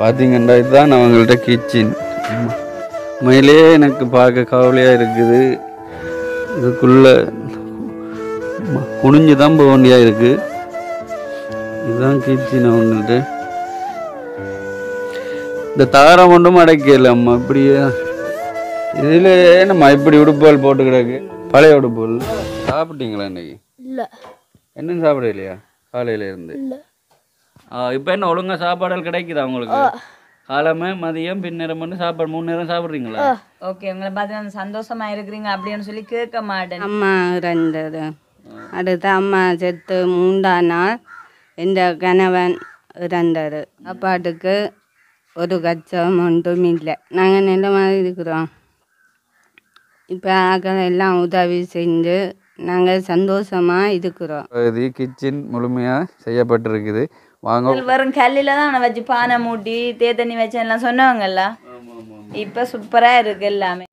பார்த்தீங்கன்னா இதுதான் அவங்கள்ட்ட கிச்சன் உண்மையிலே எனக்கு பார்க்க கவலையாக இருக்குது இதுக்குள்ள ம- குனிஞ்சு தான் போக வேண்டியா இருக்குது இதுதான் கிச்சன் அவங்கள்ட்ட இந்த தாரம் ஒன்றும் அடைக்கல அம்மா இப்படியே இதில் என்னம்மா இப்படி உடுப்புகள் போட்டு கிடக்கு பழைய உடுப்புகள் சாப்பிட்டீங்களா இன்னைக்கு இல்லை என்னன்னு சாப்பிட இல்லையா காலையில இருந்து இல்லை இப்போ என்ன ஒழுங்கா சாப்பாடுகள் கிடைக்குதா உங்களுக்கு காலமே மதியம் பின்னேரம் பண்ணி சாப்பாடு மூணு நேரம் சாப்பிட்றீங்களா ஓகே உங்களை பார்த்து நான் சந்தோஷமா இருக்கிறீங்க அப்படின்னு சொல்லி கேட்க மாட்டேன் அம்மா இறந்தது அடுத்து அம்மா செத்து மூன்றா நாள் எந்த கணவன் இறந்தார் சாப்பாட்டுக்கு ஒரு கச்சம் ஒன்றும் இல்லை நாங்கள் நல்ல மாதிரி இருக்கிறோம் இப்போ ஆக்கள் எல்லாம் உதவி செஞ்சு நாங்கள் சந்தோஷமாக இருக்கிறோம் இது கிச்சன் முழுமையாக செய்யப்பட்டிருக்குது வாங்க வெறும் கல்லில் தான் நான் வச்சு பானை மூட்டி தே தண்ணி வச்சு எல்லாம் சொன்னவங்கல்ல இப்போ சூப்பரா இருக்கு எல்லாமே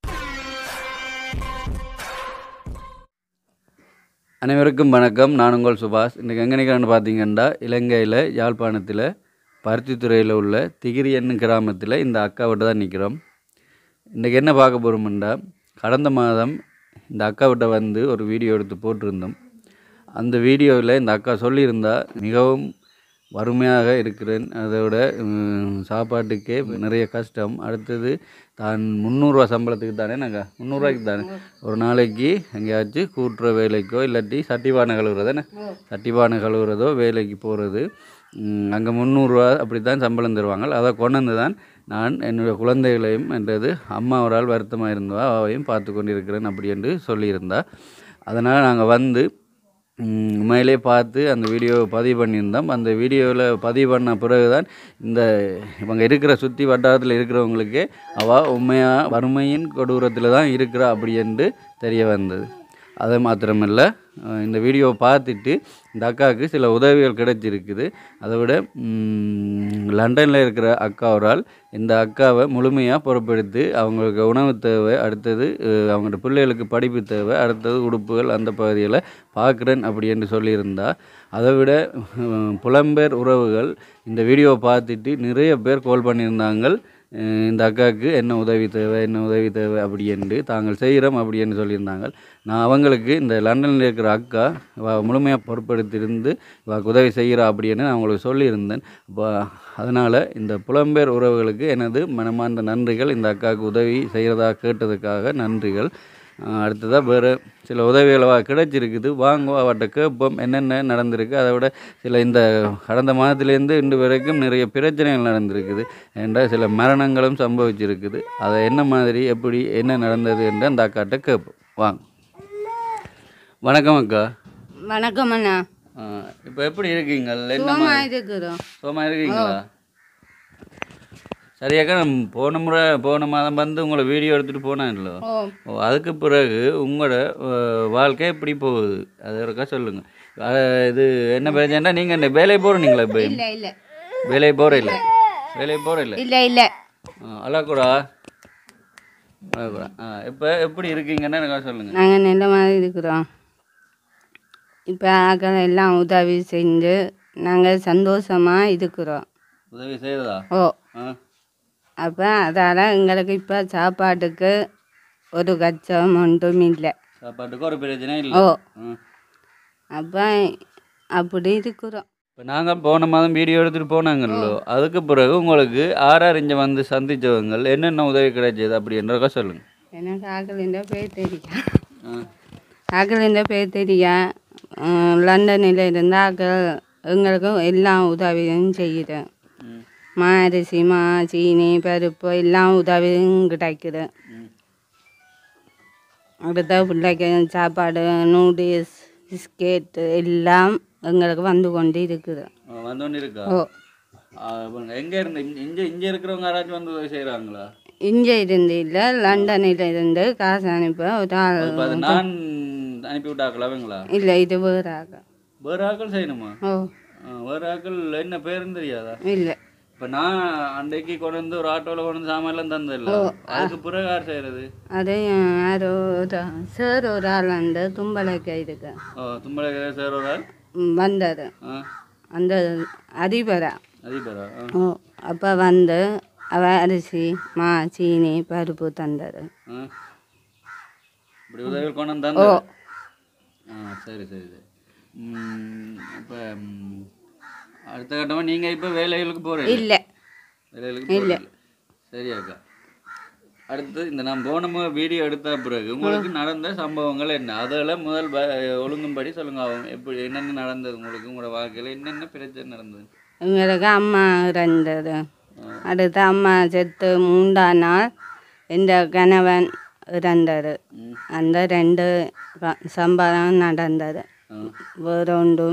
அனைவருக்கும் வணக்கம் நான் உங்கள் சுபாஷ் இன்றைக்கி எங்கே நிற்கிறேன்னு பார்த்தீங்கன்னா இலங்கையில் யாழ்ப்பாணத்தில் பருத்தித்துறையில் உள்ள திகிரி என்னும் கிராமத்தில் இந்த அக்காவிட்ட தான் நிற்கிறோம் இன்றைக்கி என்ன பார்க்க போகிறோம்னா கடந்த மாதம் இந்த அக்காவிட்ட வந்து ஒரு வீடியோ எடுத்து போட்டிருந்தோம் அந்த வீடியோவில் இந்த அக்கா சொல்லியிருந்தா மிகவும் வறுமையாக இருக்கிறேன் அதோட உம், சாப்பாட்டுக்கே நிறைய கஷ்டம் அடுத்தது தான் முந்நூறுரூவா சம்பளத்துக்கு தானே நாங்கள் முந்நூறுரூவாய்க்கு தானே ஒரு நாளைக்கு எங்கேயாச்சும் கூட்டுற வேலைக்கோ இல்லாட்டி சட்டிபானை கழுவுறதானே சட்டிபானை கழுவுறதோ வேலைக்கு போகிறது அங்கே முந்நூறுரூவா அப்படி தான் சம்பளம் தருவாங்க அதை கொண்டு வந்து தான் நான் என்னுடைய குழந்தைகளையும் என்றது அம்மா ஒரு ஆள் வருத்தமாக இருந்தவா அவையும் பார்த்து கொண்டிருக்கிறேன் அப்படி என்று சொல்லியிருந்தா அதனால் நாங்கள் வந்து ம், உண்மையிலே பார்த்து அந்த வீடியோவை பதிவு பண்ணியிருந்தோம் அந்த வீடியோவில் பதிவு பண்ண பிறகு தான் இந்த இவங்க இருக்கிற சுற்றி வட்டாரத்தில் இருக்கிறவங்களுக்கே அவள் உண்மையாக வறுமையின் கொடூரத்தில் தான் இருக்கிறா அப்படி என்று தெரிய வந்தது அது மாத்திரமல்ல அஹ், இந்த வீடியோவை பார்த்துட்டு இந்த அக்காவுக்கு சில உதவிகள் கிடைச்சிருக்குது அதை விட லண்டனில் இருக்கிற அக்கா ஒரு ஆள் இந்த அக்காவை முழுமையாக பொறுப்பெடுத்து அவங்களுக்கு உணவு தேவை அடுத்தது அஹ், அவங்களோட பிள்ளைகளுக்கு படிப்பு தேவை அடுத்தது உடுப்புகள் அந்த பகுதியில் பார்க்குறேன் அப்படி என்று சொல்லியிருந்தா அதை விட அஹ், புலம்பெயர் உறவுகள் இந்த வீடியோவை பார்த்துட்டு நிறைய பேர் கால் பண்ணியிருந்தாங்க அஹ், இந்த அக்காவுக்கு என்ன உதவி தேவை என்ன உதவி தேவை அப்படி என்று தாங்கள் செய்கிறோம் அப்படி என்று சொல்லியிருந்தாங்க நான் அவங்களுக்கு இந்த லண்டனில் இருக்கிற அக்கா இவ முழுமையாக பொறுப்பெடுத்திருந்து இவக்கு உதவி செய்கிறா அப்படின்னு நான் அவங்களுக்கு சொல்லியிருந்தேன் அப்போ அதனால் இந்த புலம்பெயர் உறவுகளுக்கு எனது மனமார்ந்த நன்றிகள் இந்த அக்காவுக்கு உதவி செய்கிறதா கேட்டதுக்காக நன்றிகள் அஹ் அடுத்ததாக வேறு சில உதவிகள் அவ கிடைச்சிருக்குது வாங்க அவட்ட கேட்போம் என்னென்ன நடந்திருக்கு அதை விட சில இந்த கடந்த மாதத்துலேருந்து இன்று வரைக்கும் நிறைய பிரச்சனைகள் நடந்திருக்குது என்ற சில மரணங்களும் சம்பவிச்சிருக்குது அதை என்ன மாதிரி எப்படி என்ன நடந்தது என்று அந்த அக்காட்ட கேட்போம் வாங்க வணக்கம் அக்கா வணக்கம் அண்ணா இப்போ எப்படி இருக்கீங்க என்ன சுகமாக இருக்கிறோம் சோமா இருக்கீங்களா சரியாக்கா நான் போன முறை போன மாதம் வந்து உங்களை வீடியோ எடுத்துகிட்டு போனேன்ல ஓ ஓ அதுக்கு பிறகு உங்களோட அஹ், வாழ்க்கை எப்படி போகுது அது இருக்கா சொல்லுங்கள் இது என்ன பிரச்சனைனா நீங்கள் இந்த வேலையை போகிறீங்களா இப்போ இல்லை இல்லை வேலையை போகிற இல்லை வேலையை போகிற இல்லை இல்லை இல்லை அல்லாக்கூடா அல்லாக்கூடா ஆ இப்போ எப்படி இருக்கீங்கன்னு எனக்கு சொல்லுங்கள் நாங்கள் நல்ல மாதிரி இருக்கிறோம் இப்போ ஆக்கள் எல்லாம் உதவி செஞ்சு நாங்கள் சந்தோஷமாக இருக்கிறோம் உதவி செய்ததா ஓ ஆ அப்போ அதால் எங்களுக்கு இப்போ சாப்பாட்டுக்கு ஒரு கச்சம் ஒன்றும் இல்லை சாப்பாட்டுக்கு ஒரு பிரச்சனை இல்லை ஓ ஆ அப்போ அப்படி இருக்கிறோம் இப்போ நாங்கள் போன மாதம் வீடியோ எடுத்துகிட்டு போனாங்கல்லோ அதுக்கு பிறகு உங்களுக்கு ஆறார் இங்கே வந்து சந்திச்சவங்க என்னென்ன உதவி கிடைச்சது அப்படின்றக்கா சொல்லுங்கள் எனக்கு ஆக்களின் பேர் தெரியும் ஆ ஆக்களின் பேர் தெரியும் உம், லண்டனில் இருந்து ஆக்கள் எங்களுக்கு எல்லாம் உதவியும் செய்யுது ம் மா அரிசி மா சீனி பருப்பு எல்லாம் உதவியும் கிடைக்குது ம் அடுத்த பிள்ளைக்கு சாப்பாடு நூடுல்ஸ் பிஸ்கெட்டு எல்லாம் எங்களுக்கு வந்து கொண்டு இருக்குது ஆ, வந்தோன்னு இருக்கா ஓ எங்கே இருந்து இங்க- இங்க இங்கே இருக்கிறவங்க யாராச்சும் வந்து உதவி செய்கிறாங்களா இங்கே இருந்து இல்லை லண்டனில் இருந்து காசு அனுப்ப ஒரு ஆள் இப்போ அது நான் அனுப்பி விட்டாங்களா அவங்களா இல்லை இது வேறு ஆக்கள் வேறு ஆட்கள் செய்யணுமா ஓ ஆ, வேறு ஆட்கள் என்ன பேருன்னு தெரியாதா இல்லை இப்போ நான் அன்றைக்கு கொண்டு வந்து ஒரு ஆட்டோவில் கொண்டு வந்து சாமான்லாம் தந்ததில்ல அதுக்கு பிறகு யார் செய்கிறது அது யாரோ ஒரு சார் ஒரு ஆள் அந்த தும்பலைக்கு இருக்கு ஓ தும்பளை சார் ஒரு ஆள் ம், வந்தார் ஆ அந்த அதிபரா அதிபரா ஆ ஓ அப்போ வந்து அவ அரிசி மா சீனி பருப்பு தந்தது ஆ இப்படி உதவிகள் கொண்டு வந்து தந்தது? ஆ சரி சரி சரி இப்போ அடுத்த கட்டமாக நீங்கள் இப்போ வேலைகளுக்கு போகிறீங்க இல்லை வேலைகளுக்கு இல்லை சரி அக்கா அடுத்து இந்த நான் போன முறை வீடியோ எடுத்த பிறகு உங்களுக்கு நடந்த சம்பவங்கள் என்ன அதில் முதல் ப- ஒழுங்கும்படி சொல்லுங்க அவங்க எப்படி என்னென்ன நடந்தது உங்களுக்கு உங்களோட வாழ்க்கையில் என்னென்ன பிரச்சனை நடந்தது எங்களுக்கு அம்மா இறந்தது அடுத்து அம்மா செத்து மூன்றாம் நாள் இந்த கணவன் இறந்தது ம். அந்த ரெண்டு க- சம்பவம் நடந்தது ஆ வேறு ஒன்றும்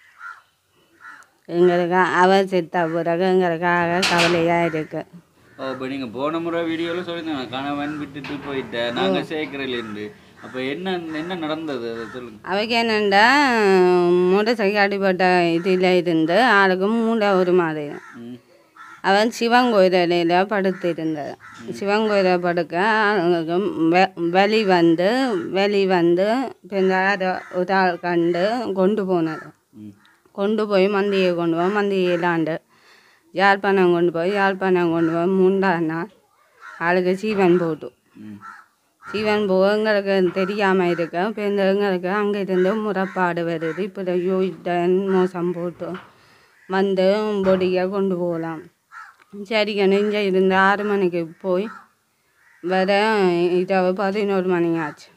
எங்களுக்கு அவர் செத்த பிறகு எங்களுக்காக கவலையாக இருக்கு ஓ இப்போ நீங்கள் போன முறை வீடியோவில் சொல்லியிருந்தாங்க கணவன் விட்டுட்டு போயிட்டேன் நாங்கள் சேர்க்கிறேன் அப்போ என்ன என்ன நடந்தது அதை சொல்லுங்க அவைக்கு என்னண்டா மூட்டை அடிப்பட்ட இதில் இருந்து ஆளுக்கு மூளை ஒரு மாதிரி ம் அவன் சிவன் கோயிலில் படுத்திருந்தது சிவன் கோயிலில் படுக்க அவனுக்கு வெ- வெளி வந்து வெளி வந்து பின்ன யாரோ ஒரு ஆள் கண்டு கொண்டு போனது ம் கொண்டு போய் மந்தியை கொண்டு போய் மந்தியை இல்லாண்டு யாழ்ப்பாணம் கொண்டு போய் யாழ்ப்பாணம் கொண்டு போய் மூண்டானா ஆளுக்கு சீவன் போட்டு ம் சீவன் போக எங்களுக்கு தெரியாமல் இருக்க இப்போ இந்த எங்களுக்கு அங்கே இருந்து முறைப்பாடு வருது இப்போ யோசித்தன் மோசம் போட்டு வந்து பொடியை கொண்டு போகலாம் சரிங்க நெஞ்ச இருந்து ஆறு மணிக்கு போய் வர இரவு பதினோரு மணி ஆச்சு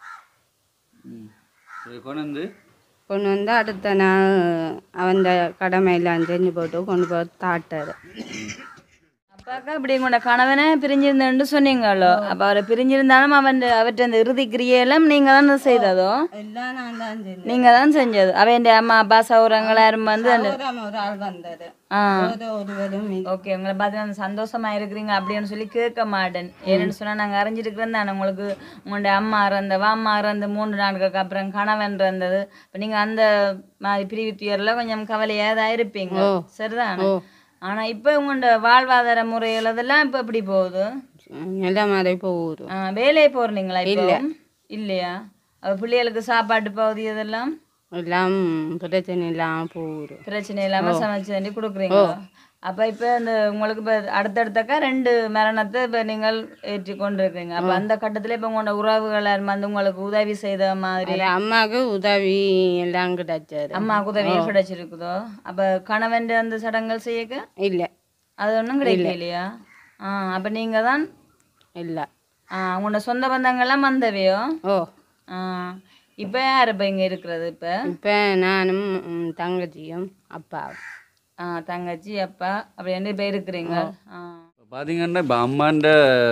ம் சரி கொண்டு வந்து கொண்டு வந்து அடுத்த நாள் அவன் கடமையெல்லாம் செஞ்சு போட்டு கொண்டு போய் தாட்டாரு அப்பாக்கா இப்படி உங்களோட கணவனை பிரிஞ்சிருந்தேன்னு சொன்னீங்களோ அப்போ அவரை பிரிஞ்சிருந்தாலும் அவன் அவற்றை அந்த இறுதி கிரியெல்லாம் நீங்கள் தான் செய்ததோ எல்லாம் நான் தான் செஞ்சேன் நீங்கள் தான் செஞ்சது அவன் அம்மா அப்பா சௌரங்கள் யாரும் வந்து அந்த ஒரு ஆள் வந்தது ஆ ஒரு ஒருவரும் இல்லை. ஓகே உங்களை பார்த்து அந்த சந்தோஷமா இருக்கிறீங்க அப்படின்னு சொல்லி கேட்க மாட்டேன் ஏன்னு சொன்னா நாங்க அறிஞ்சிருக்கிறோம் தானே உங்களுக்கு உங்களுடைய அம்மா இறந்தவா அம்மா இறந்து மூன்று நாட்களுக்கு அப்புறம் கணவன் இருந்தது இப்போ நீங்க அந்த மாதிரி பிரிவு துயர்ல கொஞ்சம் கவலையா தான் இருப்பீங்க சரிதானே ஆனா இப்போ உங்களோட வாழ்வாதார முறைகள் அதெல்லாம் இப்போ எப்படி போகுது நல்ல மாதிரி போகுது ஆ, வேலையை போறீங்களா இப்போ இல்லையா அப்ப பிள்ளைகளுக்கு சாப்பாட்டு பகுதி இதெல்லாம் எல்லாம் பிரச்சனை இல்லாமல் போகுது பிரச்சனை இல்லாம சமைச்சு தண்டி கொடுக்குறீங்க அப்ப இப்ப இந்த உங்களுக்கு இப்ப அடுத்தடுத்தக்கா ரெண்டு மரணத்தை இப்ப நீங்கள் ஏற்றி கொண்டிருக்கீங்க அப்ப அந்த கட்டத்துல இப்ப உங்களோட உறவுகள் யாரும் வந்து உங்களுக்கு உதவி செய்த மாதிரி அது அம்மாவுக்கு உதவி எல்லாம் கிடைச்சது அம்மாவுக்கு உதவி கிடைச்சிருக்குதோ அப்ப கணவன் அந்த சடங்குகள் செய்யக்க இல்லை அது ஒண்ணும் கிடைக்கலையா ஆ அப்ப நீங்க தான் இல்லை ஆ உங்களோட சொந்த பந்தங்கள்லாம் வந்தவையோ ஓ ஆ இப்ப யார் இப்ப இங்க இருக்கிறது இப்ப இப்போ நானும் ம், தங்கச்சியும் அப்பாவும் ஆ தங்கச்சி அப்பா அப்படி ரெண்டு பேர் இருக்கிறீங்க ஆ இப்போ பார்த்தீங்கன்னா இப்போ அம்மாண்ட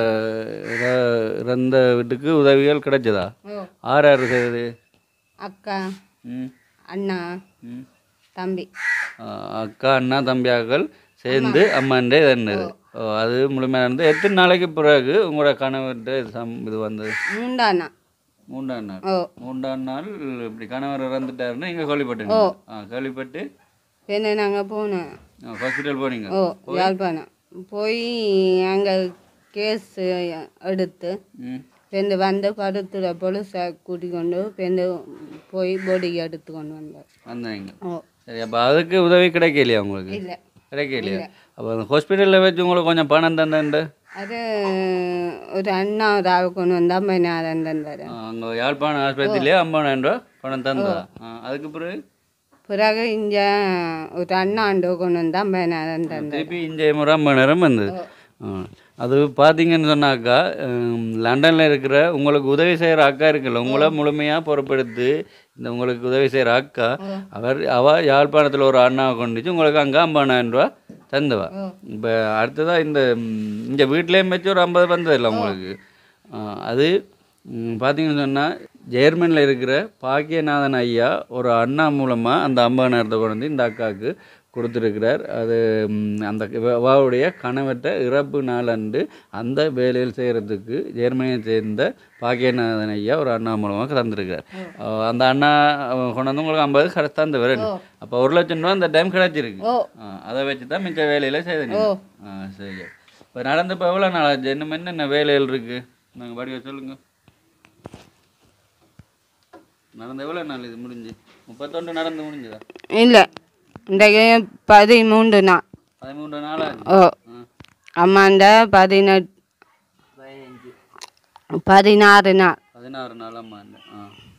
இற- இறந்த வீட்டுக்கு உதவிகள் கிடைச்சதா ஓ ஆறு ஆறு செய்தது அக்கா ம் அண்ணா ம் தம்பி ஆ, அக்கா அண்ணா தம்பியாக்கள் சேர்ந்து அம்மாண்டே இருந்தது ஓ அது முழுமையாக இருந்து எத்தனை நாளைக்கு பிறகு உங்களோட கணவர்கிட்ட இது சம் இது வந்தது மூண்டாண்ணா மூன்றாம் நாள் ஓ மூன்றாம் நாள் இப்படி கணவர் இறந்துட்டாருன்னு நீங்கள் கேள்விப்பட்டீங்க ஆ கேள்விப்பட்டு பின்ன நாங்கள் போனோம் ஹாஸ்பிட்டல் போனீங்க ஓ யாழ்ப்பாணம் போய் அங்கே கேஸ் எடுத்து ம் பெண்டு வந்து படுத்துற பொலிசை கூட்டிக் கொண்டு பெண்டு போய் பொடி எடுத்து கொண்டு வந்தார் வந்தாங்க ஓ சரி அப்போ அதுக்கு உதவி கிடைக்கலையா உங்களுக்கு இல்லை கிடைக்கலையா அப்போ அந்த ஹாஸ்பிட்டலில் வச்சு உங்களுக்கு கொஞ்சம் பணம் தந்தேன்ட்டு அது ஒரு அண்ணா ஒரு ஆள் கொண்டு வந்தா பதினாறாம் தந்தார் அங்கே யாழ்ப்பாணம் ஆஸ்பத்திரியிலே ஐம்பதாயிரம் ரூபா பணம் தந்ததா ஆ, அதுக்கு பிறகு பிறகு இங்கே ஒரு அண்ணாண்டு கொண்டு வந்தா பதினாறாம் தந்தார் திருப்பி இங்கே முறை மணி நேரம் வந்தது ஆ. அது பார்த்தீங்கன்னு சொன்னாக்கா லண்டனில் இருக்கிற உங்களுக்கு உதவி செய்கிற அக்கா இருக்குல்ல உங்களை முழுமையாக பொறுப்பெடுத்து இந்த உங்களுக்கு உதவி செய்கிற அக்கா அவர் அவ யாழ்ப்பாணத்தில் ஒரு அண்ணாவை கொண்டுச்சு உங்களுக்கு அங்கே ஐம்பதாயிரம் ரூபா தந்தவா இப்போ அடுத்ததாக இந்த ம், இந்த வீட்லேயும் வச்சு ஒரு ஐம்பது வந்ததில்ல உங்களுக்கு ஆ, அது ம், பார்த்தீங்கன்னு சொன்னால் ஜெர்மனியில் இருக்கிற பாக்கியநாதன் ஐயா ஒரு அண்ணா மூலமாக அந்த ஐம்பதாயிரத்தை கொண்டு வந்து இந்த அக்காவுக்கு கொடுத்துருக்கிறார் அது ம், அந்த அவாவுடைய கணவர்கிட்ட இறப்பு நாளன்று அந்த வேலையில் செய்கிறதுக்கு ஜெர்மனியை சேர்ந்த பாக்கியநாதன் ஐயா ஒரு அண்ணா மூலமாக தந்திருக்கிறார் அஹ் அந்த அண்ணா அஹ், கொண்டு வந்து உங்களுக்கு ஐம்பது கரெக்ட் தந்து வரேன் அப்போ ஒரு லட்சம் ரூபா அந்த டைம் கிடச்சிருக்கு ஓ அதை வச்சு தான் மிச்ச வேலையில் செய்தீங்க ஆ சரி இப்போ நடந்து இப்போ எவ்வளோ நாள் ஆச்சு இன்னும் என்னென்ன வேலைகள் இருக்குது நாங்கள் படிக்க சொல்லுங்கள் நடந்து எவ்வளோ நாள் இது முடிஞ்சு முப்பத்தொன்று நடந்து முடிஞ்சதா இல்லை இன்றைக்கு பதிமூன்று நாள் பதிமூன்று நாள் ஆச்சு ஓ ஆ அம்மாண்ட பதினெட் பதினாறு நாள் பதினாறு நாளாம் ஆண்டு ஆ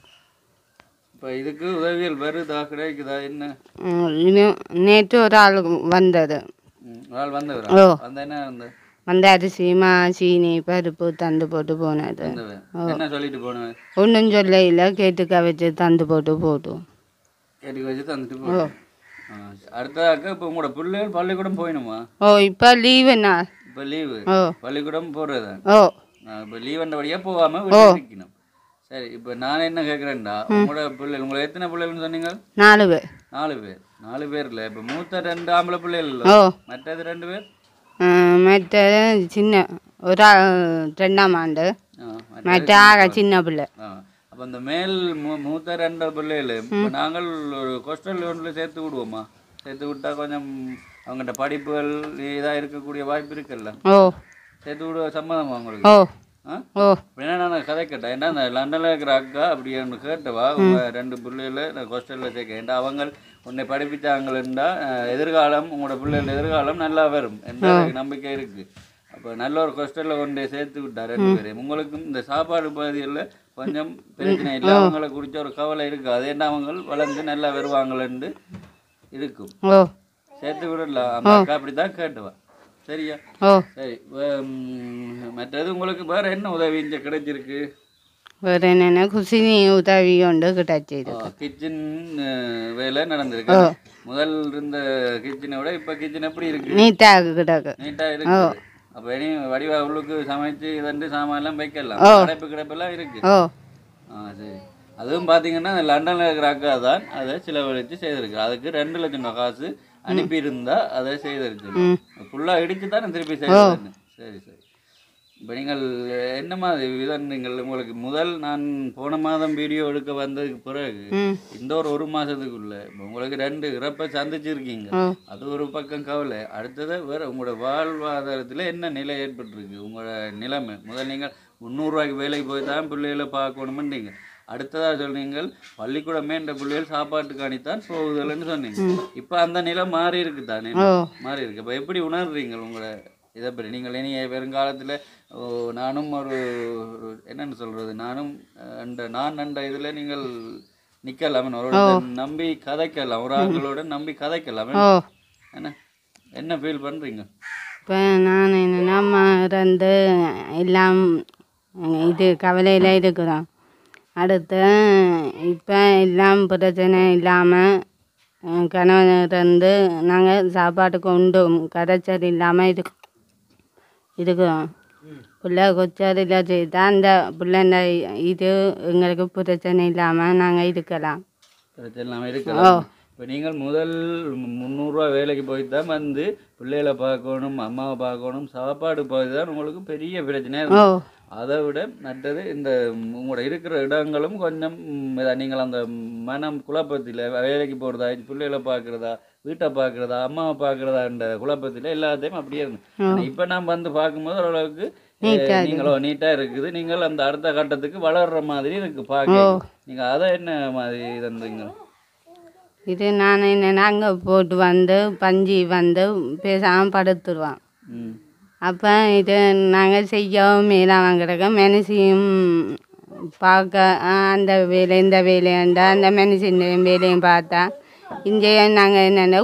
இப்போ இதுக்கு உதவியல் வருதா கிடைக்குதா என்ன ம், இன்னும் நேற்று ஒரு ஆள் வந்தது ம், ஒரு ஆள் வந்தவரா ஓ. வந்த என்ன வந்த வந்து அரிசி மா சீனி பருப்பு தந்து போட்டு போனது வந்தவன் என்ன சொல்லிட்டு போனவன் ஒன்றும் சொல்ல இல்லை கேட்டுக்க வச்சு தந்து போட்டு போட்டும் கேட்டுக்கு வச்சு தந்துட்டு போனேன் அடுத்ததாக்க இப்போ உங்களோட பிள்ளைகள் பள்ளிக்கூடம் போயணுமா ஓ இப்போ லீவு நாள் இப்போ லீவு ஓ பள்ளிக்கூடம் போடுறது ஓ இப்போ லீவ் வந்தபடியாக போகாமல் வீட்டில் இருக்கணும் சரி இப்போ நான் என்ன கேட்குறேன்டா உங்களோட பிள்ளைகள் உங்களை எத்தனை பிள்ளைகள்னு சொன்னீங்க நாலு பேர் நாலு பேர் நாலு பேர் இல்லை இப்போ மூத்த ரெண்டு ஆம்பளை பிள்ளைகள் இல்லை ஓ மற்றது ரெண்டு பேர் ஆ, மற்ற சின்ன ஒரு ஆள் ரெண்டாம் ஆண்டு ஆ மற்ற- மற்ற ஆக சின்ன பிள்ளை ஆ அப்போ இந்த மேல் மூ மூத்த ரெண்டு பிள்ளைகள் இப்போ நாங்கள் ஒரு ஹாஸ்டல் ஒன்றில் சேர்த்து விடுவோமா சேர்த்து விட்டா கொஞ்சம் அவங்ககிட்ட படிப்புகள் இதாக இருக்கக்கூடிய வாய்ப்பு இருக்குல்ல ஓ சேர்த்து விடுவ சம்மதமா உங்களுக்கு ஓ ஆ ஓ அப்படின்னா நான் கதை கேட்டேன் ஏன்னா அந்த லண்டனில் இருக்கிற அக்கா அப்படி ஒன்று கேட்டவா உங்க ரெண்டு பிள்ளைகள நான் ஹாஸ்டலில் சேர்க்க ஏன்டா அவங்க உன்னை படிப்பிச்சாங்களா எதிர்காலம் உங்களோட பிள்ளைகள் எதிர்காலம் நல்லா வரும் என்ற எனக்கு நம்பிக்கை இருக்கு அப்போ நல்ல ஒரு ஹாஸ்டலில் கொண்டு சேர்த்து விட்டா ரெண்டு பேரையும் உங்களுக்கும் இந்த சாப்பாடு பகுதியில் கொஞ்சம் பிரச்சனை இல்லை அவங்கள குறித்த ஒரு கவலை இருக்கு அது என்ன அவங்க வளர்ந்து நல்லா வருவாங்களேன்னு இருக்கும் ஓ சேர்த்து விடலாம் அந்த அக்கா அப்படி தான் கேட்டுவா சரியா ஓ சரி வே- ம், மற்றது உங்களுக்கு வேற என்ன உதவி இங்க கிடைச்சிருக்கு வேறு என்னென்ன குசினி உதவி கொண்டு கிடச்சிது கிச்சன் வேலை நடந்திருக்கு முதல் இருந்த கிச்சனை விட இப்ப கிச்சன் எப்படி இருக்கு நீட்டாக கிடக்கு நீட்டா இருக்கு அப்ப இனி வடிவா உள்ளுக்கு சமைச்சு இதண்டு சாமான் எல்லாம் வைக்கலாம் கிடப்பு கிடப்பெல்லாம் இருக்கு ஓ ஆ சரி அதுவும் பார்த்தீங்கன்னா லண்டனில் இருக்கிற அக்கா தான் அதை செலவழித்து செய்திருக்கு அதுக்கு ரெண்டு லட்சம் ரூபா காசு அனுப்பியிருந்தா அதை செய்திருக்கு ஃபுல்லாக இடிச்சு தானே திருப்பி செய்திருக்கு சரி சரி இப்போ நீங்கள் என்ன மாதிரி விதம் நீங்கள் உங்களுக்கு முதல் நான் போன மாதம் வீடியோ எடுக்க வந்ததுக்கு பிறகு ம் இந்த ஒரு ஒரு மாசத்துக்குள்ள இப்ப உங்களுக்கு ரெண்டு இறப்பை சந்திச்சிருக்கீங்க ஓ அது ஒரு பக்கம் கவலை அடுத்தது வேற உங்களோட வாழ்வாதாரத்தில் என்ன நிலை ஏற்பட்டிருக்கு உங்களோட நிலைமை முதல் நீங்கள் முந்நூறுரூவாய்க்கு வேலைக்கு போய் தான் பிள்ளைகளை பார்க்கணுமென்றீங்க அடுத்ததாக சொன்னீங்க பள்ளிக்கூடமே இந்த பிள்ளைகள் சாப்பாட்டுக்காணித்தான் போகுதல்னு சொன்னீங்க இப்போ அந்த நிலை மாறி இருக்கு தானே ஓ மாறி இருக்கு இப்போ எப்படி உணர்றீங்க உங்களோட இதை பற்றி நீங்கள் இனி வருங்காலத்தில் நானும் ஒரு ஒரு என்னன்னு சொல்றது நானும் அஹ், அந்த நான் அந்த இதில் நீங்கள் நிற்கலாம் ஒரு இடத்தை நம்பி கதைக்கலாம் ஒரு ஆட்களோட நம்பி கதைக்கலாம் ஓ என்ன என்ன ஃபீல் பண்ணுறீங்க இப்போ நான் என்னென்னா மறந்து எல்லாம் இது கவலையில் இருக்கிறோம் அடுத்து இப்போ எல்லாம் பிரச்சனை இல்லாமல் கணவன் இருந்து நாங்கள் சாப்பாட்டுக்கு உண்டும் கரைச்சல் இல்லாமல் இருக்கு இருக்கிறோம் பிள்ளை கொச்சரில் செய்தா அந்த பிள்ளைங்க இது எங்களுக்கு பிரச்சனை இல்லாமல் நாங்கள் இருக்கலாம் பிரச்சனை இல்லாமல் இருக்கலாம் இப்போ நீங்கள் முதல் முந்நூறுரூவா வேலைக்கு போய் தான் வந்து பிள்ளைகளை பார்க்கணும் அம்மாவை பார்க்கணும் சாப்பாடு போய் தான் உங்களுக்கு பெரிய பிரச்சனையாக ஓ இருக்கும் அதை விட மற்றது இந்த உங்களோட இருக்கிற இடங்களும் கொஞ்சம் ம், இதா நீங்கள் அந்த மனம் குழப்பத்தில் வேலைக்கு போகிறதா பிள்ளைகளை பார்க்குறதா வீட்டை பார்க்குறதா அம்மாவை பார்க்குறதான்ற குழப்பத்தில் எல்லாத்தையும் அப்படியே இருந்தது இப்போ நான் வந்து பார்க்கும்போது ஓரளவுக்கு அஹ், நீங்களோ நீட்டாக இருக்குது நீங்கள் அந்த அடுத்த கட்டத்துக்கு வளர்ற மாதிரி இருக்கு பார்க்க நீங்கள் அதை என்ன மாதிரி தந்தீங்க இது நான் என்னென்னா அங்கே போட்டு வந்து பஞ்சு வந்து பேசாமல் படுத்துருவான் ம் அப்போ இது நாங்கள் செய்யவும் மேலாக கிடக்க மனுஷியும் பார்க்க ஆ, அந்த வேலை இந்த வேலையாண்டா அந்த மனுஷன் வேலையும் பார்த்தா இங்கேயே நாங்கள் என்னென்ன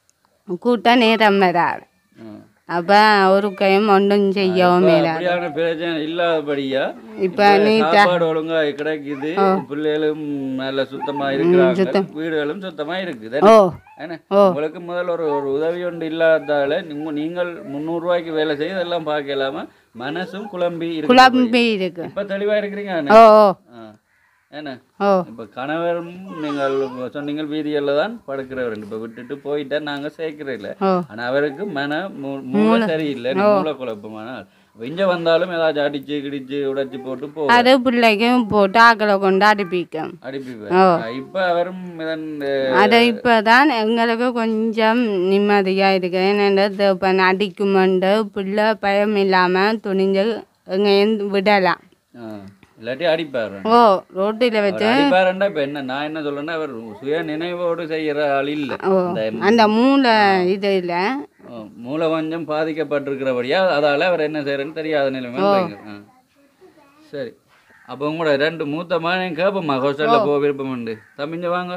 கூட்ட நேரம் வராது ம். அப்போ ஒரு கையும் ஒன்றும் செய்யவும் மேலாது அப்படியான பிரச்சனை இல்லாதபடியா இப்போ இப்ப நீட்டா சாப்பாடு ஒழுங்கா கிடைக்குது பிள்ளைகளும் நல்ல சுத்தமா இருக்கிறாங்க வீடுகளும் சுத்தமா இருக்குது ஓ என்ன உங்களுக்கு முதல்ல ஒரு ஒரு உதவி ஒன்று இல்லாததால நீங்க- நீங்கள் முந்நூறு ரூபாய்க்கு வேலை செய்ய இதெல்லாம் பார்க்கலாம மனசும் குழம்பி இருக்கு குழம்பி இருக்கு இப்ப தெளிவா இருக்கிறீங்க ஓ ஓ ஆ. என்ன ஓ இப்ப கணவரும் நீங்கள் சொன்னீங்க வீதியில தான் படுக்கிறவர் இப்ப விட்டுட்டு போயிட்டா நாங்க சேர்க்கிறோம் இல்ல ஓ ஆனா அவருக்கு மன மூ- மூளை சரியில்லை மூளை குழப்பமானால் அப்ப இங்க வந்தாலும் ஏதாச்சும் அடிச்சு கிடிச்சு உடைச்சு போட்டு போ அது பிள்ளைக்கும் போட்டு ஆக்களை கொண்டு அடிப்பிக்கும் அடிப்பிப்பார் இப்ப அவரும் இதன் அது இப்போ தான் எங்களுக்கு கொஞ்சம் நிம்மதியாக இருக்கு என்னென்றது இப்போ அடிக்குமெண்டு பிள்ளை பயம் இல்லாமல் துணிஞ்சு எங்கேயும் விடலாம் ஆ, இல்லாட்டி அடிப்பாரு ஓ ரோட்டில் வச்சு அடிப்பாருண்டா இப்ப என்ன நான் என்ன சொல்றேன்னா அவர் சுய நினைவோடு செய்யற ஆள் இல்ல ஓ இந்த அந்த மூளை இது இல்லை ஓ ஓ, மூளை கொஞ்சம் பாதிக்கப்பட்டிருக்கிறபடியா அதால அவர் என்ன செய்யறேன்னு தெரியாத நிலைமை ஆ சரி அப்போ உங்களோட ரெண்டு மூத்த மகனையும் கேட்போம்மா ஹாஸ்டலில் போக விருப்பம் உண்டு தம்பிங்க வாங்க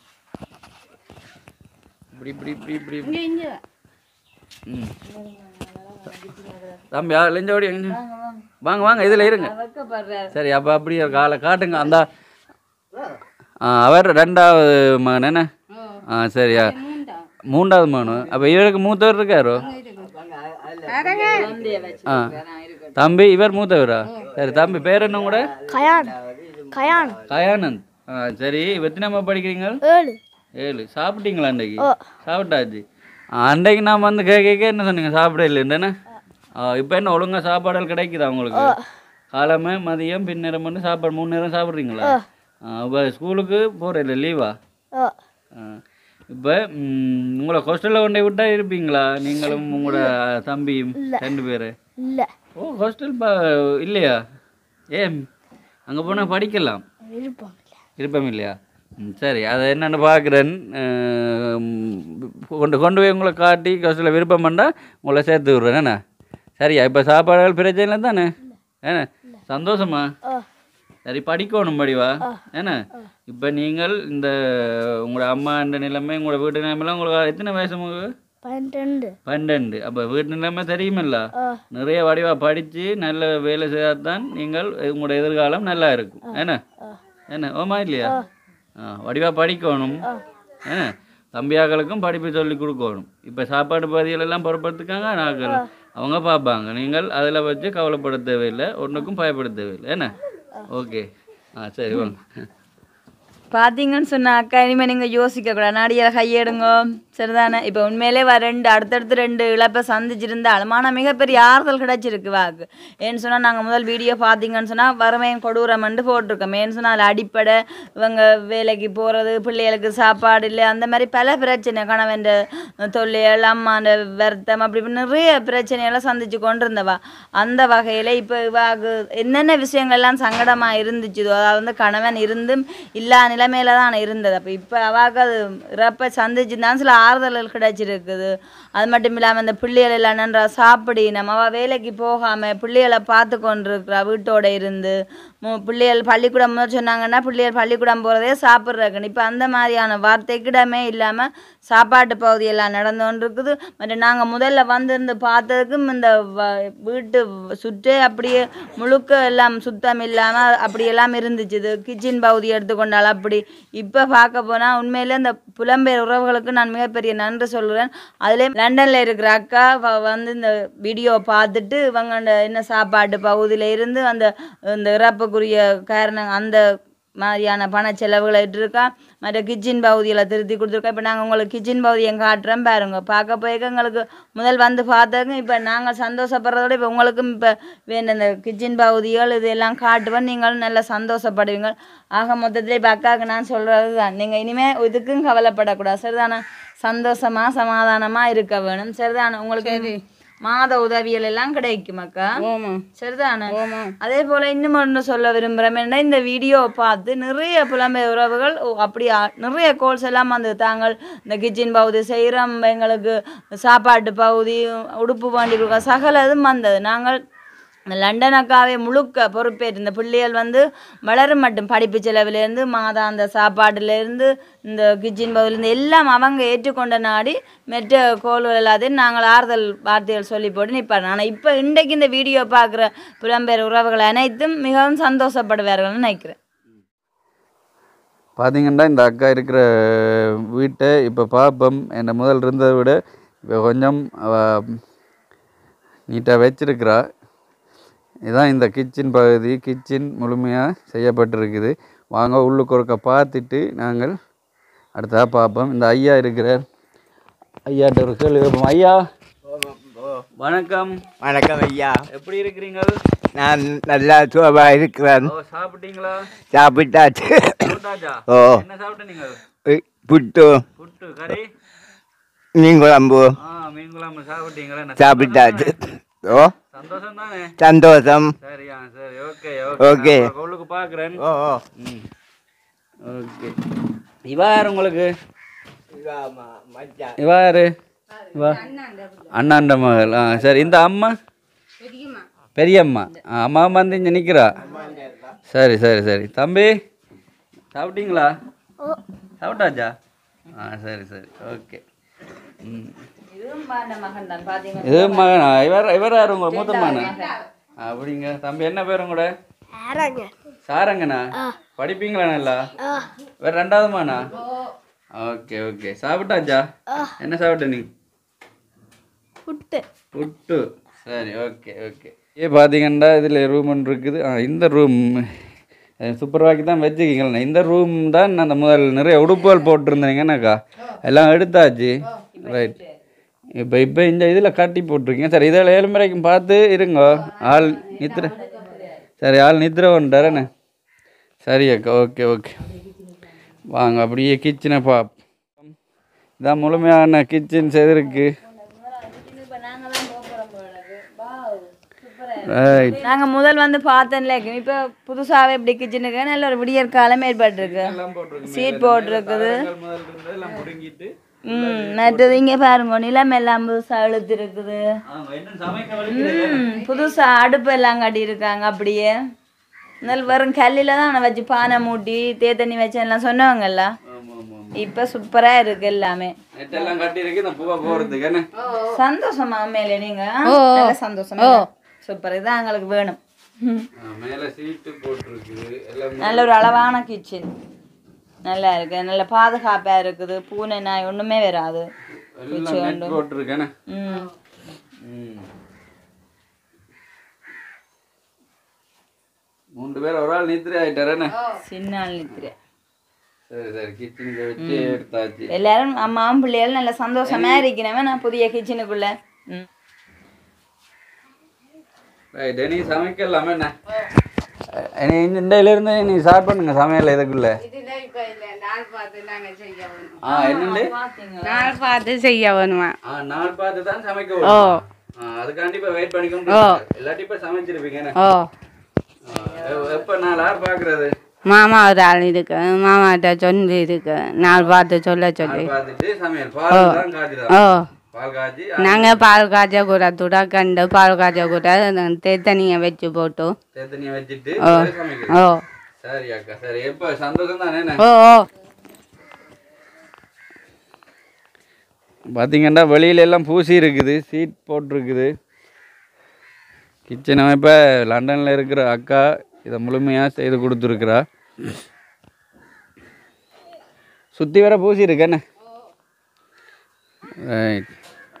இப்படி இப்படி இப்படி இப்படி இப்படி. ம் தம்பி லெஞ்சோடி எங்க வாங்க வாங்க இதில் இருங்க வைக்கப்படுறாரு சரி அப்போ அப்படியே காலை காட்டுங்க அந்த ஆ அவர் ரெண்டாவது மகன் என்ன ஆ சரியா மூன்றாவது மகன் அப்போ இவருக்கு மூத்தவர் இருக்காரோ ஆ தம்பி இவர் மூத்தவரா சரி தம்பி பேர் என்ன கூட கயான் கயான் கயானந்த் ஆ சரி எத்தனை படிக்கிறீங்க ஏழு ஏழு சாப்பிட்டீங்களா அன்றைக்கு சாப்பிட்டாச்சு ஆ, அன்றைக்கு நான் வந்து கேட்க கேட்க என்ன சொன்னீங்க சாப்பிட இல்லைன்னு இப்போ என்ன ஒழுங்கா சாப்பாடுகள் கிடைக்குதா உங்களுக்கு காலமே மதியம் பின்னேரம் பண்ணி சாப்பாடு மூணு நேரம் சாப்பிட்றீங்களா இப்போ ஸ்கூலுக்கு போகிறதில்ல லீவா ஓ இப்போ உங்களை ஹாஸ்டலில் கொண்டே விட்டா இருப்பீங்களா நீங்களும் உங்களோட தம்பியும் ரெண்டு பேர் இல்லை ஓ ஹாஸ்டல் ப இல்லையா ஏன் அங்கே போனால் படிக்கலாம் விருப்பம் இல்லை விருப்பம் இல்லையா ம், சரி அதை என்னென்னு பார்க்குறேன் கொண்டு கொண்டு போய் உங்களை காட்டி கஷ்டத்தில் விருப்பம் பண்ணால் உங்களை சேர்த்து விட்றேன் என்ன சரியா இப்போ சாப்பாடுகள் பிரச்சனை இல்லை தானே என்ன சந்தோஷமா ஓ சரி படிக்கணும் படிவா என்ன இப்போ நீங்கள் இந்த உங்களோட அம்மா இந்த நிலைமை உங்களோட வீட்டு நிலைமைலாம் உங்களுக்கு எத்தனை வயசு உங்களுக்கு பன்னெண்டு பன்னெண்டு அப்போ வீட்டு நிலைமை தெரியுமில்ல ஓ நிறைய வடிவா படித்து நல்ல வேலை செய்தால் தான் நீங்கள் உங்களோட எதிர்காலம் நல்லா இருக்கும் என்ன என்ன ஓமா இல்லையா ஆ வடிவா படிக்கணும் என்ன தம்பியாக்களுக்கும் படிப்பு சொல்லி கொடுக்கணும் இப்போ சாப்பாடு பதிகள் எல்லாம் பொறுப்படுத்துக்காங்க நாங்கள் அவங்க பார்ப்பாங்க நீங்கள் அதில் வச்சு கவலைப்பட தேவையில்லை ஒன்றுக்கும் பயப்பட தேவையில்லை என்ன ஓகே ஆ சரி வாங்க பார்த்தீங்கன்னு சொன்னா அக்கா இனிமேல் நீங்கள் யோசிக்கக்கூடாது நாடியில் கையெடுங்க சரிதானே இப்போ உண்மையிலே வ ரெண்டு அடுத்தடுத்து ரெண்டு இழப்பை சந்திச்சிருந்தாலும் ஆனால் மிகப்பெரிய ஆறுதல் கிடைச்சிருக்கு வாக்கு ஏன்னு சொன்னால் நாங்கள் முதல் வீடியோ பார்த்தீங்கன்னு சொன்னால் வறுமையின் கொடூரம்னு போட்டிருக்கோம் ஏன்னு சொன்னால் அதில் அடிப்படை இவங்க வேலைக்கு போகிறது பிள்ளைகளுக்கு சாப்பாடு இல்லை அந்த மாதிரி பல பிரச்சனை கணவன் தொல்லைகள் அம்மாண்ட வருத்தம் அப்படி இப்படி நிறைய பிரச்சனையெல்லாம் சந்திச்சு கொண்டு இருந்தவா அந்த வகையில் இப்போ இவாக்கு என்னென்ன விஷயங்கள்லாம் சங்கடமாக இருந்துச்சுதோ அதாவது வந்து கணவன் இருந்தும் இல்லா நிலைமையில தான் இருந்தது அப்போ இப்போ அவாக்கு அது இறப்பை சந்திச்சுதான் சில ஆறுதல்கள் கிடைச்சிருக்குது அது மட்டும் இல்லாமல் இந்த பிள்ளைகள் எல்லாம் நன்றா சாப்பிடினம் அவள் வேலைக்கு போகாமல் பிள்ளைகளை பார்த்து கொண்டிருக்கிறா வீட்டோட இருந்து மு- பிள்ளைகள் பள்ளிக்கூடம் முதல் சொன்னாங்கன்னா பிள்ளைகள் பள்ளிக்கூடம் போகிறதே சாப்பிட்றதுக்குன்னு இப்போ அந்த மாதிரியான வார்த்தைக்கிடமே இல்லாமல் சாப்பாட்டு பகுதியெல்லாம் நடந்து கொண்டிருக்குது மற்றும் நாங்கள் முதல்ல வந்திருந்து பார்த்ததுக்கும் இந்த வ- வீட்டு சுற்றே அப்படியே முழுக்க எல்லாம் சுத்தம் இல்லாமல் அப்படியெல்லாம் இருந்துச்சு இது கிச்சன் பகுதி எடுத்துக்கொண்டால் அப்படி இப்போ பார்க்க போனால் உண்மையிலே இந்த புலம்பெயர் உறவுகளுக்கு நான் மிகப்பெரிய நன்றி சொல்கிறேன் அதிலே லண்டனில் இருக்கிற அக்கா வ- வந்து இந்த வீடியோ பார்த்துட்டு இவங்க அந்த என்ன சாப்பாட்டு பகுதியில் இருந்து அந்த இந்த இறப்புக்குரிய காரணம் அந்த மாதிரியான பண செலவுகளை இட்டிருக்கா மற்ற கிச்சன் பகுதியில் திருத்தி கொடுத்துருக்கா இப்போ நாங்கள் உங்களுக்கு கிச்சன் பகுதியை காட்டுறோம் பாருங்க பார்க்க போய்க்க எங்களுக்கு முதல் வந்து பார்த்ததுங்க இப்போ நாங்கள் சந்தோஷப்படுறதோட இப்போ உங்களுக்கும் இப்போ வேணும் இந்த கிச்சன் பகுதிகள் இதெல்லாம் காட்டுவேன் நீங்களும் நல்லா சந்தோஷப்படுவீங்க ஆக மொத்தத்தில் இப்போ அக்காவுக்கு நான் சொல்கிறது தான் நீங்கள் இனிமேல் இதுக்கும் கவலைப்படக்கூடாது சரிதானே சந்தோஷமாக சமாதானமாக இருக்க வேணும் சரிதானே உங்களுக்கு மாத உதவிகள் எல்லாம் கிடைக்கும் அக்கா ஓமா சரிதானே ஓமா அதே போல இன்னும் ஒன்று சொல்ல விரும்புகிறேன் என்ன இந்த வீடியோவை பார்த்து நிறைய புலம்பெயர் உறவுகள் ஓ, அப்படி ஆ- நிறைய கோல்ஸ் எல்லாம் வந்து தாங்கள் இந்த கிச்சன் பகுதி செய்கிறோம் எங்களுக்கு சாப்பாட்டு பகுதி உடுப்பு வாங்கி கொடுக்க சகல இதுவும் வந்தது நாங்கள் இந்த லண்டன் அக்காவே முழுக்க பொறுப்பேற்று இந்த பிள்ளைகள் வந்து வளரும் மட்டும் படிப்பு செலவிலேருந்து மாதாந்த சாப்பாடுலேருந்து இந்த கிச்சன் பகுதியிலேருந்து எல்லாம் அவங்க ஏற்றுக்கொண்ட நாடி மெற்ற கோள்கள் எல்லாத்தையும் நாங்கள் ஆறுதல் வார்த்தைகள் சொல்லி போட்டு நிற்பாங்க ஆனால் இப்போ இன்றைக்கு இந்த வீடியோ பார்க்குற புலம்பெயர் உறவுகள் அனைத்தும் மிகவும் சந்தோஷப்படுவார்கள்னு நினைக்கிறேன் பார்த்தீங்கன்னா இந்த அக்கா இருக்கிற வீட்டை இப்போ பார்ப்போம் என்னை முதல் இருந்ததை விட இப்போ கொஞ்சம் நீட்டாக வச்சிருக்கிறா இதான் இந்த கிச்சன் பகுதி கிச்சன் முழுமையாக செய்யப்பட்டிருக்குது வாங்க உள்ளுக்கு ஒருக்க பார்த்துட்டு நாங்கள் அடுத்ததாக பார்ப்போம் இந்த ஐயா இருக்கிறார் ஐயாட்ட ஒரு கேள்வி கேட்போம் ஐயா வணக்கம் வணக்கம் ஐயா எப்படி இருக்கிறீங்க நான் நல்லா சுகமா இருக்கிறேன் ஓ சாப்பிட்டீங்களா சாப்பிட்டாச்சு சாப்பிட்டாச்சா ஓ என்ன சாப்பிட்ட நீங்கள் உய், புட்டு புட்டு கறி மீன் குழம்பு ஆ மீன் குழம்பு சாப்பிட்டீங்களா என்ன சாப்பிட்டாச்சு ஓ சந்தோஷம் தானே சந்தோஷம் சரியா சரி ஓகே ஓகே. நான் உள்ளுக்கு பார்க்குறேன் ஓ ஓ ம் ஓகே இவா யார் உங்களுக்கு இவா யாரு வா அண்ணாண்ட மகள் ஆ சரி இந்த அம்மா பெரியம்மா ஆ அம்மா வந்து இங்கே நிற்கிறா சரி சரி சரி தம்பி சாப்பிட்டீங்களா சாப்பிட்டாச்சா ஆ சரி சரி ஓகே ம் இதுவும் பாண்ட மகன் தான் பாத்தீங்க இது மகனா இவர் இவர் யார் உங்க மூத்த மகனா அப்படிங்க தம்பி என்ன பேர் உங்களோட ஆறாங்க சாரங்கண்ணா படிப்பீங்களா நல்லா வேற ரெண்டாவது மானா ஓகே ஓகே சாப்பிட்டாச்சா என்ன சாப்பிட்ட நீ புட்டு புட்டு சரி ஓகே ஓகே ஏ பார்த்தீங்கன்னா இதில் ரூம் ஒன்று இருக்குது ஆ இந்த ரூம் சூப்பர்வாக்கி தான் வச்சுக்கிங்களேண்ணா இந்த ரூம் தான் நான் அந்த முதல் நிறைய உடுப்புகள் போட்டிருந்தேங்கன்னாக்கா எல்லாம் எடுத்தாச்சு ரைட் இப்போ இப்போ இந்த இதில் கட்டி போட்டிருக்கீங்க சரி இதில் ஏழு வரைக்கும் பார்த்து இருங்க ஆள் நித்திர சரி ஆள் நித்திர வந்துட்டாரண்ணே சரி அக்கா ஓகே ஓகே வாங்க அப்படியே கிச்சனை பா இதான் முழுமையான கிச்சன் செய்திருக்கு ரைட் நாங்க முதல் வந்து பார்த்தேன்ல இப்ப புதுசாவே இப்படி கிச்சனுக்கு நல்ல ஒரு விடியற் காலம் ஏற்பட்டிருக்கு சீட் போட்டிருக்குது எல்லாம் முடிங்கிட்டு ம் மற்றது இங்க பாருங்க நிலம் எல்லாம் புதுசா இழுத்து இருக்குது அவங்க என்ன சமைக்க வழி ம் புதுசா அடுப்பு எல்லாம் கட்டி இருக்காங்க அப்படியே நல்ல வெறும் கல்லில தான் அவனை வச்சு பானை மூட்டி தே தண்ணி வச்சு எல்லாம் சொன்னவங்கல்ல ஆமா ஆமா இப்ப சூப்பரா இருக்கு எல்லாமே நெட்டெல்லாம் கட்டி இருக்கு இந்த பூவா போறதுக்கு என்ன சந்தோஷமா மேல நீங்க நல்ல சந்தோஷம் சூப்பர் இதான் எங்களுக்கு வேணும் ம். ஆ, மேல சீட்டு போட்டிருக்கு எல்லாம் நல்ல ஒரு அளவான கிச்சன் நல்லா இருக்கு நல்ல பாதுகாப்பா இருக்குது பூனை நாய் ஒண்ணுமே வராது எல்லாம் நெட் போட்டிருக்கு என்ன ம் ம். மூன்று பேர் ஒரு ஆள் நித்திரை ஆயிட்டாரு என்ன சின்ன ஆள் நித்திரை சரி சரி கிச்சனுக்கு வச்சு எடுத்தாச்சு எல்லாரும் அம்மாவும் பிள்ளைகளும் நல்ல சந்தோஷமா இருக்கிறவன் நான் புதிய கிச்சனுக்குள்ள ம் ரைட் நீ சமைக்கலாமே என்ன நீ இந்த இருந்து நீ ஸ்டார்ட் பண்ணுங்க சமையல் இதுக்குள்ள ஆ என்னண்டு நாள் பார்த்து செய்ய வேணுமா ஆ நாள் பார்த்து தான் சமைக்க வரும். ஆ அதுக்காண்டி இப்போ வெயிட் பண்ணிக்கோங்க இல்லாட்டி இப்போ சமைச்சிருப்பீங்க என்ன ஓ ஆ, எ- எப்ப நாள் யார் பார்க்கறது மாமா ஒரு ஆள் இருக்கு மாமாட்ட சொல்லி இருக்கு நாள் பார்த்து சொல்ல சொல்லி நாள் பார்த்துட்டு சமையல் பால் தான் காய்ச்சிதான் ஓ பால் காய்ச்சி நாங்கள் பால் காய்ச்ச கூட துடக்கண்டு பால் காய்ச்ச கூட தேத்தனியை வச்சு போட்டு தேத்தனியை வச்சுட்டு பிறகு சமைக்கிறது ஓ சரி அக்கா சரி எப்போ சந்தோஷம் தானே என்ன ஓ ஓ பார்த்தீங்கன்னா வெளியில எல்லாம் பூசி இருக்குது சீட் போட்டிருக்குது கிச்சன் அமைப்பை லண்டனில் இருக்கிற அக்கா இதை முழுமையாக செய்து கொடுத்துருக்குறா சுற்றி வர பூசி இருக்கு என்ன ரைட்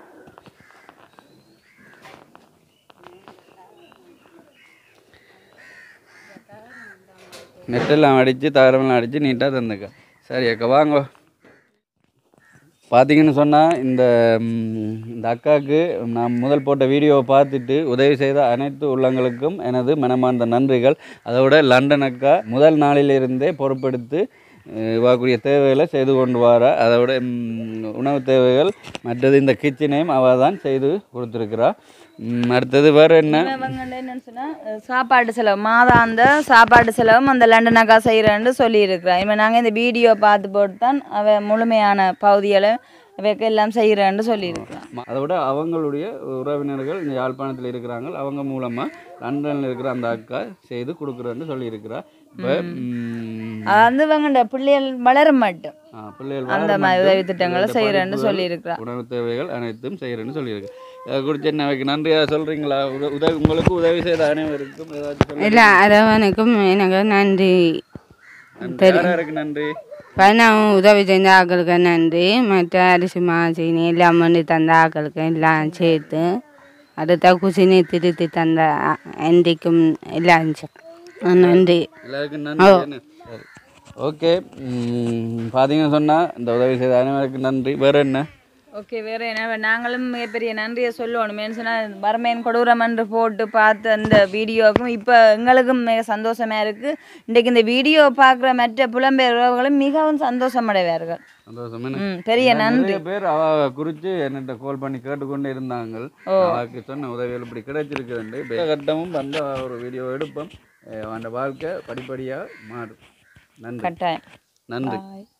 நெட்டெல்லாம் அடித்து தகரமெல்லாம் அடித்து நீட்டாக தந்துக்க சரி அக்கா வாங்க பார்த்தீங்கன்னு சொன்னால் இந்த ம், இந்த அக்காவுக்கு நான் முதல் போட்ட வீடியோவை பார்த்துட்டு உதவி செய்த அனைத்து உள்ளங்களுக்கும் எனது மனமார்ந்த நன்றிகள் அதோட லண்டன் அக்கா முதல் நாளிலிருந்தே பொறுப்பெடுத்து அஹ், இவாக்குரிய தேவைகளை செய்து கொண்டு வர அதோட ம், உணவு தேவைகள் மற்றது இந்த கிச்சனையும் அவள் தான் செய்து கொடுத்துருக்குறா ம், அடுத்தது வேறு என்ன இவங்க என்னன்னு சொன்னா அஹ், சாப்பாடு செலவு மாதாந்த சாப்பாடு செலவும் அந்த லண்டன் அக்கா செய்கிறேன்னு சொல்லியிருக்கிறா இவன் நாங்கள் இந்த வீடியோ பார்த்து போட்டு தான் அவ முழுமையான பகுதிகளை இவைக்கு எல்லாம் செய்கிறேன்னு சொல்லியிருக்கிறான் ம- அதை விட அவங்களுடைய உறவினர்கள் இந்த யாழ்ப்பாணத்தில் இருக்கிறாங்க அவங்க மூலமாக லண்டனில் இருக்கிற அந்த அக்கா செய்து கொடுக்குறேன்னு சொல்லியிருக்கிறா இப்போ அது வந்து இவங்க பிள்ளைகள் வளர மாட்டோம் பிள்ளைகள் அந்த வளர மாதிரி மட்டும் உதவி திட்டங்களை இந்த செய்கிறேன்னு படிப்புகள், சொல்லியிருக்கிறா உணவு தேவைகள் அனைத்தும் செய்கிறேன்னு சொல்லியிருக்கு இதை குறித்து என்ன வைக்க நன்றியா சொல்கிறீங்களா உதவி உங்களுக்கு உதவி செய்த அனைவருக்கும் ஏதாச்சும் சொல்லுங்க. இல்லை அரவனுக்கும் எனக்கு நன்றி நன்றி யார் யாருக்கு நன்றி பணம் உதவி செஞ்ச ஆக்களுக்கு நன்றி மற்ற அரிசி மாசினி எல்லாம் பண்ணி தந்த ஆக்களுக்கு எல்லாம் சேர்த்து அடுத்த குசினி திருத்தி தந்த ஆண்டிக்கும் எல்லாம் சே- நன்றி எல்லாருக்கும் நன்றி என்ன? சரி ஓகே பார்த்தீங்கன்னு சொன்னால் இந்த உதவி செய்த அனைவருக்கும் நன்றி வேறு என்ன ஓகே வேற என்ன நாங்களும் மிகப்பெரிய நன்றியை சொல்லணும் ஏன்னு சொன்னால் வறுமையின் கொடூரம் என்று போட்டு பார்த்து அந்த வீடியோவுக்கும் இப்போ எங்களுக்கும் மிக சந்தோஷமா இருக்கு இன்றைக்கு இந்த வீடியோ பார்க்குற மற்ற புலம்பெயர் உறவுகளும் மிகவும் சந்தோஷமடைவார்கள் சந்தோஷம் என்ன? ம் பெரிய நன்றி நிறைய பேர் அவ குறித்து என்கிட்ட கால் பண்ணி கேட்டுக்கொண்டே இருந்தாங்க அவருக்கு சொன்ன உதவிகள் இப்படி கிடைச்சிருக்குதுண்டு இப்போ கட்டமும் வந்து அவ ஒரு வீடியோ எடுப்போம் அஹ் அவன் வாழ்க்கை படிப்படியாக மாறும் நன்றி கட்டாயம் நன்றி Bye.